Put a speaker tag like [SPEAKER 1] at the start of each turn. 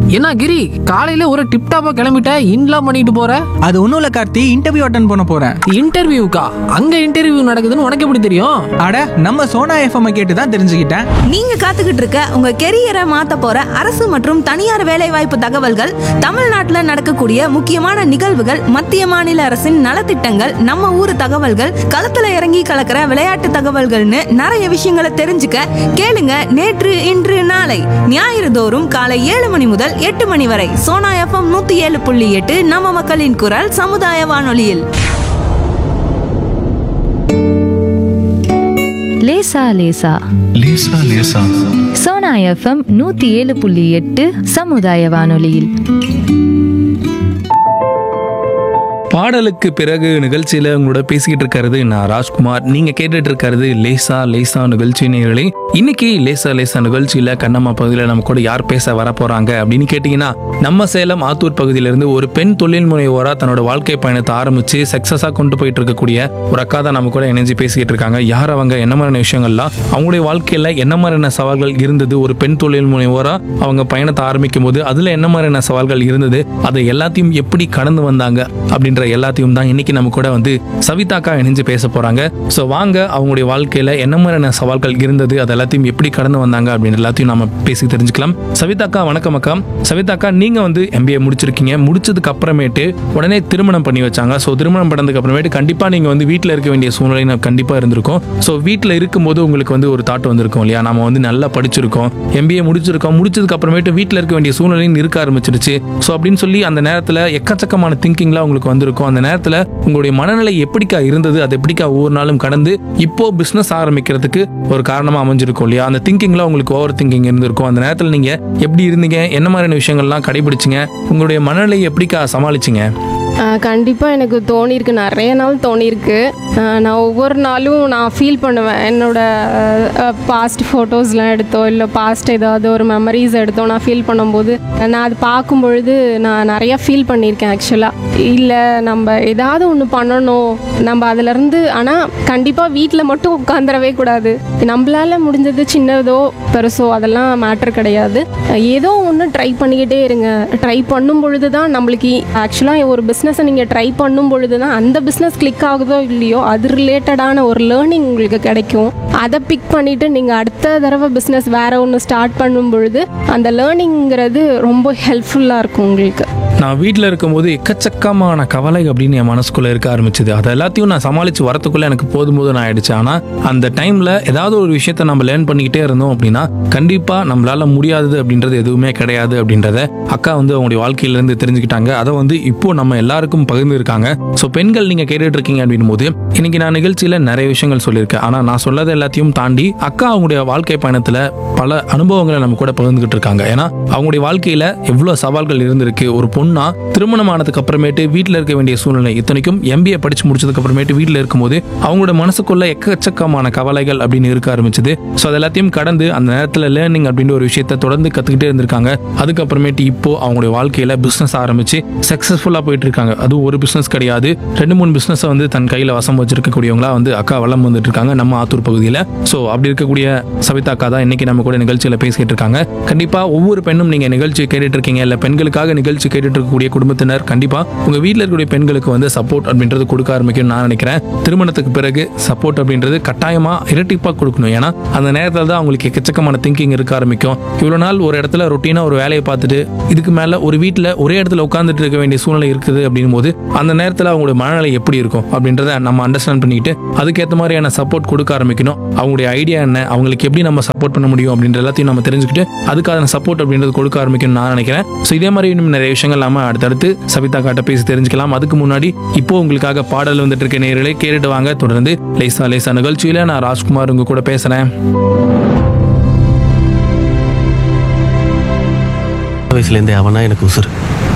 [SPEAKER 1] என்ன கிரி காலையில ஒரு டிப் டாப்பா கிளம்பிட்ட இன்லாம் பண்ணிட்டு போற
[SPEAKER 2] அது ஒன்றும் இல்லை கார்த்தி இன்டர்வியூ அட்டன் பண்ண போகிறேன்
[SPEAKER 1] இன்டர்வியூக்கா அங்க இன்டர்வியூ நடக்குதுன்னு உனக்கு எப்படி தெரியும்
[SPEAKER 2] அட நம்ம சோனா எஃப்எம் கேட்டு தான் தெரிஞ்சுக்கிட்டேன்
[SPEAKER 3] நீங்க காத்துக்கிட்டு இருக்க உங்க கெரியரை மாத்த போற அரசு மற்றும் தனியார் வேலைவாய்ப்பு தகவல்கள் தமிழ்நாட்டுல நடக்கக்கூடிய முக்கியமான நிகழ்வுகள் மத்திய மாநில அரசின் நலத்திட்டங்கள் நம்ம ஊர் தகவல்கள் களத்துல இறங்கி கலக்கிற விளையாட்டு தகவல்கள்னு நிறைய விஷயங்களை தெரிஞ்சுக்க கேளுங்க நேற்று இன்று நாளை ஞாயிறு தோறும் காலை ஏழு மணி முதல் எட்டு மணி வரை சோனா எஃப்எம் நூத்தி ஏழு புள்ளி எட்டு நம்ம மக்களின் குரல் சமுதாய வானொலியில்
[SPEAKER 4] லேசா லேசா
[SPEAKER 5] லேசா லேசா
[SPEAKER 4] சோனா எஃப்எம் நூத்தி ஏழு புள்ளி எட்டு சமுதாய வானொலியில்
[SPEAKER 6] பாடலுக்கு பிறகு நிகழ்ச்சியில உங்களோட பேசிக்கிட்டு இருக்கிறது நான் ராஜ்குமார் நீங்க கேட்டுட்டு இருக்கிறது லேசா லேசா நிகழ்ச்சி நேயர்களே இன்னைக்கு லேசா லேசா நிகழ்ச்சியில கண்ணம்மா பகுதியில் நம்ம கூட யார் பேச வர போறாங்க அப்படின்னு கேட்டீங்கன்னா நம்ம சேலம் ஆத்தூர் பகுதியிலிருந்து ஒரு பெண் தொழில் முனைவோரா தன்னோட வாழ்க்கை பயணத்தை ஆரம்பிச்சு சக்சஸா கொண்டு போயிட்டு இருக்கக்கூடிய ஒரு அக்கா தான் நம்ம கூட இணைஞ்சு பேசிக்கிட்டு இருக்காங்க யார் அவங்க என்ன மாதிரியான விஷயங்கள்லாம் அவங்களுடைய வாழ்க்கையில என்ன மாதிரியான சவால்கள் இருந்தது ஒரு பெண் தொழில் முனைவோரா அவங்க பயணத்தை ஆரம்பிக்கும் போது அதுல என்ன மாதிரியான சவால்கள் இருந்தது அதை எல்லாத்தையும் எப்படி கடந்து வந்தாங்க அப்படின்ற எல்லாத்தையும் தான் இன்னைக்கு நம்ம கூட வந்து சவிதாக்கா இணைஞ்சு பேச போறாங்க ஸோ வாங்க அவங்களுடைய வாழ்க்கையில என்ன மாதிரியான சவால்கள் இருந்தது அது எல்லாத்தையும் எப்படி கடந்து வந்தாங்க அப்படின்னு எல்லாத்தையும் நம்ம பேசி தெரிஞ்சுக்கலாம் சவிதாக்கா வணக்கம் அக்கா சவிதாக்கா நீங்க வந்து எம்பிஏ முடிச்சிருக்கீங்க முடிச்சதுக்கு அப்புறமேட்டு உடனே திருமணம் பண்ணி வச்சாங்க ஸோ திருமணம் பண்ணதுக்கு அப்புறமேட்டு கண்டிப்பா நீங்க வந்து வீட்டில் இருக்க வேண்டிய சூழ்நிலை நான் கண்டிப்பா இருந்திருக்கும் ஸோ வீட்டில் இருக்கும்போது உங்களுக்கு வந்து ஒரு தாட் வந்திருக்கும் இல்லையா நம்ம வந்து நல்லா படிச்சிருக்கோம் எம்பிஏ முடிச்சிருக்கோம் முடிச்சதுக்கு அப்புறமேட்டு வீட்டில் இருக்க வேண்டிய சூழ்நிலையும் இருக்க ஆரம்பிச்சிருச்சு ஸோ அப்படின்னு சொல்லி அந்த நேரத்தில் எக்கச்சக்கமான திங்கிங்லாம் உங்களுக்கு வந்திருக்கும் அந்த நேரத்தில் உங்களுடைய மனநிலை எப்படிக்கா இருந்தது அது எப்படிக்கா ஒவ்வொரு நாளும் கடந்து இப்போ பிஸ்னஸ் ஆரம்பிக்கிறதுக்கு ஒரு காரணமாக அமைஞ்சிருக்கும் இல்லையா அந்த திங்கிங்லாம் உங்களுக்கு ஓவர் திங்கிங் இருந்திருக்கும் அந்த நேரத்தில் நீங்கள் எப்படி இருந்தீங்க என்ன மாதிரியான விஷயங்கள்லாம் கடைபிடிச்சிங்க உங்களுடைய மனநிலையை எப்படிக்கா சமாளிச்சிங்க
[SPEAKER 7] கண்டிப்பாக எனக்கு தோணியிருக்கு நிறைய நாள் தோணியிருக்கு ஆஹ் நான் ஒவ்வொரு நாளும் நான் ஃபீல் பண்ணுவேன் என்னோட பாஸ்ட் ஃபோட்டோஸ்லாம் எடுத்தோ இல்லை பாஸ்ட் ஏதாவது ஒரு மெமரிஸ் எடுத்தோ நான் ஃபீல் பண்ணும்போது நான் அது பார்க்கும் பொழுது நான் நிறையா ஃபீல் பண்ணியிருக்கேன் ஆக்சுவலாக இல்லை நம்ம ஏதாவது ஒன்று பண்ணணும் நம்ம அதுலேருந்து ஆனால் கண்டிப்பாக வீட்டில் மட்டும் உட்காந்துடவே கூடாது நம்மளால முடிஞ்சது சின்னதோ பெருசோ அதெல்லாம் மேட்டர் கிடையாது ஏதோ ஒன்று ட்ரை பண்ணிக்கிட்டே இருங்க ட்ரை பண்ணும் பொழுது தான் நம்மளுக்கு ஆக்சுவலாக ஒரு பிஸ்னஸை நீங்கள் ட்ரை பண்ணும் பொழுது தான் அந்த பிஸ்னஸ் கிளிக் ஆகுதோ இல்லையோ அது ரிலேட்டடான ஒரு லேர்னிங் உங்களுக்கு கிடைக்கும் அதை பிக் பண்ணிவிட்டு நீங்கள் அடுத்த தடவை பிஸ்னஸ் வேற ஒன்று ஸ்டார்ட் பண்ணும் பொழுது அந்த லேர்னிங்கிறது ரொம்ப ஹெல்ப்ஃபுல்லாக இருக்கும் உங்களுக்கு
[SPEAKER 6] நான் வீட்டில் இருக்கும்போது எக்கச்சக்கமான கவலை அப்படின்னு என் மனசுக்குள்ள இருக்க ஆரம்பிச்சது அதை எல்லாத்தையும் நான் சமாளித்து வரத்துக்குள்ள எனக்கு போதும் போதும் ஆயிடுச்சு ஆனால் அந்த டைமில் ஏதாவது ஒரு விஷயத்த நம்ம லேர்ன் பண்ணிக்கிட்டே இருந்தோம் அப்படின்னா கண்டிப்பாக நம்மளால முடியாதது அப்படின்றது எதுவுமே கிடையாது அப்படின்றத அக்கா வந்து அவங்களுடைய வாழ்க்கையிலேருந்து தெரிஞ்சுக்கிட்டாங்க அதை வந்து இப்போ நம்ம எல்லாருக்கும் பகிர்ந்துருக்காங்க ஸோ பெண்கள் நீங்கள் கேட்டுட்டு இருக்கீங்க அப்படின் போது இன்னைக்கு நான் நிகழ்ச்சியில் நிறைய விஷயங்கள் சொல்லியிருக்கேன் ஆனால் நான் சொன்னது எல்லாத்தையும் தாண்டி அக்கா அவங்களுடைய வாழ்க்கை பயணத்தில் பல அனுபவங்களை நம்ம கூட பகிர்ந்துகிட்டு இருக்காங்க ஏன்னா அவங்களுடைய வாழ்க்கையில் எவ்வளோ சவால்கள் இருந்திருக்கு ஒரு பொண்ணா திருமணம் ஆனதுக்கு அப்புறமேட்டு வீட்டில் இருக்க வேண்டிய சூழ்நிலை இத்தனைக்கும் எம்பிஏ படிச்சு முடிச்சதுக்கு அப்புறமேட்டு வீட்டில் இருக்கும்போது அவங்களோட மனசுக்குள்ள எக்கச்சக்கமான கவலைகள் அப்படின்னு இருக்க ஆரம்பிச்சது ஸோ அது எல்லாத்தையும் கடந்து அந்த நேரத்தில் லேர்னிங் அப்படின்ற ஒரு விஷயத்த தொடர்ந்து கற்றுக்கிட்டே இருந்திருக்காங்க அதுக்கப்புறமேட்டு இப்போ அவங்களுடைய வாழ்க்கையில் பிஸ்னஸ் ஆரம்பிச்சு சக்ஸஸ்ஃபுல்லாக போயிட்டு இருக்காங்க அதுவும் ஒரு பிஸ்னஸ் கிடையாது ரெண்டு மூணு பிஸ்னஸை வந்து தன் கையில் வசம் வச்சிருக்கக்கூடியவங்களா வந்து அக்கா வளம் வந்துட்டு இருக்காங்க நம்ம ஆத்தூர் பகுதியில் ஸோ அப்படி இருக்கக்கூடிய சவிதா அக்கா தான் இன்னைக்கு நம்ம கூட நிகழ்ச்சியில் பேசிக்கிட்டு இருக்காங்க கண்டிப்பாக ஒவ்வொரு பெண்ணும் நீங்கள் நிகழ்ச்சி கேட்டுட்டு இருக்கீங்க இல்லை பெண்களுக்காக நிகழ்ச்சி கேட்டுட்டு இருக்கக்கூடிய குடும்பத்தினர் கண்டிப்பாக உங்கள் வீட்டில் இருக்கக்கூடிய பெண்களுக்கு வந்து சப்போர்ட் அப்படின்றது கொடுக்க ஆரம்பிக்கும்னு நான் நினைக்கிறேன் திருமணத்துக்கு பிறகு சப்போர்ட் அப்படின்றது கட்டாயமாக இரட்டிப்பாக கொடுக்கணும் ஏன்னா அந்த நேரத்தில் தான் அவங்களுக்கு எக்கச்சக்கமான திங்கிங் இருக்க ஆரம்பிக்கும் இவ்வளோ நாள் ஒரு இடத்துல ரொட்டீனாக ஒரு வேலையை பார்த்துட்டு இதுக்கு மேலே ஒரு வீட்டில் ஒரே இடத்துல உட்காந்துட்டு இருக்க வேண்டிய சூழ்நிலை இருக்குது அப்படின்னும் போது அந்த நேரத்தில் அவங்களுடைய மனநிலை எப்படி இருக்கும் அப்படின்றத நம்ம அண்டர்ஸ்டாண்ட் பண்ணிக்கிட்டு அதுக்கேற்ற மாதிரியான சப்போர்ட் கொடுக்க ஆரம்பிக்கணும் அவங்களுடைய ஐடியா என்ன அவங்களுக்கு எப்படி நம்ம சப்போர்ட் பண்ண முடியும் அப்படின்ற எல்லாத்தையும் நம்ம தெரிஞ்சுக்கிட்டு அதுக்கான சப்போர்ட் அப்படின்றது கொடுக்க ஆரம்பிக்கணும் நான் நினைக்கிறேன் ஸோ இதே மாதிரி இன்னும் நிறைய விஷயங்கள் நாம அடுத்தடுத்து சபிதா காட்ட பேசி தெரிஞ்சுக்கலாம் அதுக்கு முன்னாடி இப்போ உங்களுக்காக பாடல் வந்துட்டு இருக்க நேயர்களே கேட்டுட்டு வாங்க தொடர்ந்து லேசா லேசா நிகழ்ச்சியில நான் ராஜ்குமார் உங்க கூட பேசுறேன்
[SPEAKER 8] வயசுலேருந்தே அவனா எனக்கு உசுறு